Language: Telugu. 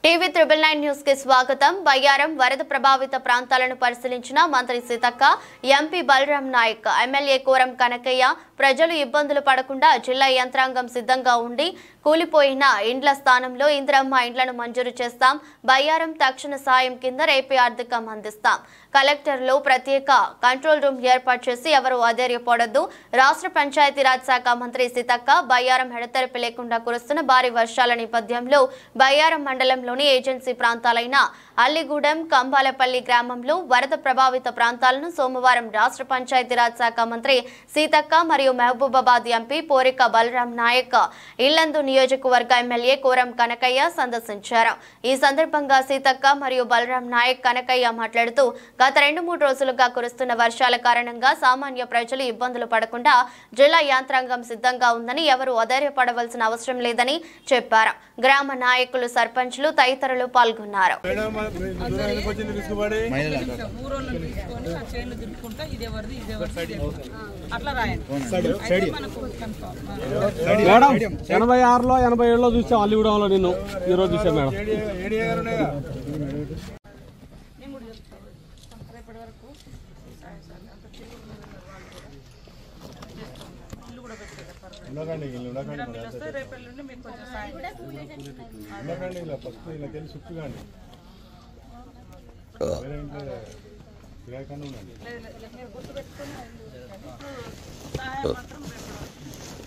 టీవీ త్రిబుల్ నైన్ న్యూస్ కి స్వాగతం బయ్యారం వరద ప్రభావిత ప్రాంతాలను పరిశీలించిన మంత్రి సీతక్క ఎంపీ బలరాం నాయక్ ఎమ్మెల్యే కోరం కనకయ్య ప్రజలు ఇబ్బందులు పడకుండా జిల్లా యంత్రాంగం సిద్ధంగా ఉండి కూలిపోయిన ఇండ్ల స్థానంలో ఇందిరమ్మ ఇండ్లను మంజూరు చేస్తాం బయ్యారం తక్షణ సాయం కింద రేపే ఆర్థికం అందిస్తాం కలెక్టర్లో ప్రత్యేక కంట్రోల్ రూమ్ ఏర్పాటు చేసి ఎవరు అధైర్యపడొద్దు రాష్ట్ర పంచాయతీరాజ్ శాఖ మంత్రి సీతక్క బయ్యారం ఎడతెరిపి లేకుండా కురుస్తున్న భారీ వర్షాల నేపథ్యంలో బయ్యారం మండలంలోని ఏజెన్సీ ప్రాంతాలైన అల్లిగూడెం కంబాలపల్లి గ్రామంలో వరద ప్రభావిత ప్రాంతాలను సోమవారం రాష్ట్ర పంచాయతీరాజ్ శాఖ మంత్రి సీతక్క మరియు మహబూబాబాద్ ఎంపీ పోరిక బలరాం నాయక్ ఇల్లందు నియోజకవర్గ ఎమ్మెల్యే కోరం కనకయ్య సందర్శించారు ఈ సందర్భంగా సీతక్క మరియు బలరాం నాయక్ కనకయ్య మాట్లాడుతూ గత రెండు మూడు రోజులుగా కురుస్తున్న వర్షాల కారణంగా సామాన్య ప్రజలు ఇబ్బందులు పడకుండా జిల్లా యంత్రాంగం సిద్ధంగా ఉందని ఎవరు అధైర్యపడవలసిన అవసరం లేదని చెప్పారు గ్రామ నాయకులు సర్పంచ్లు తదితరులు పాల్గొన్నారు మేడం మీ దూరం ఎందుకు వచ్చింది విసుగుబడి ఊరోళ్ళని తీసుకొని ఆ చైన్లు తిప్పుకుంటా ఇది ఎవరిది ఇది ఎవరిది ఇది ఎవరిది. అట్లా రాయండి అయితే మనకు కన్ఫర్మ్ మేడం ఎనభై ఆరులో ఎనభై ఏడులో చూసాం అల్లిగూడెంలో నిన్ను ఈ రోజు చూసాం మేడం ఏడి ఏడి గారు ఉన్నాయిగా నేను కూడా చెప్తాను రేపటి వరకు సాయం సార్ అంత చిల్లు ఇల్లు కూడా పెట్టలేదు పర్వాలేదు ఉండకండి వీళ్ళు ఉండకండి మరి మీరు వస్తే రేపటి నుండి మీకు కొంచెం సాయం చేస్తాం. ఉండకండి ఇలా ఫస్ట్ ఇలా తెలిసి చుట్టుగాండి వేరే ఇంట్లో కిరాయి కన్నా ఉండండి లేదు, లేదు, మీరు గుర్తుపెట్టుకొని ఇప్పుడు సహాయం మాత్రం రేపటి వరకు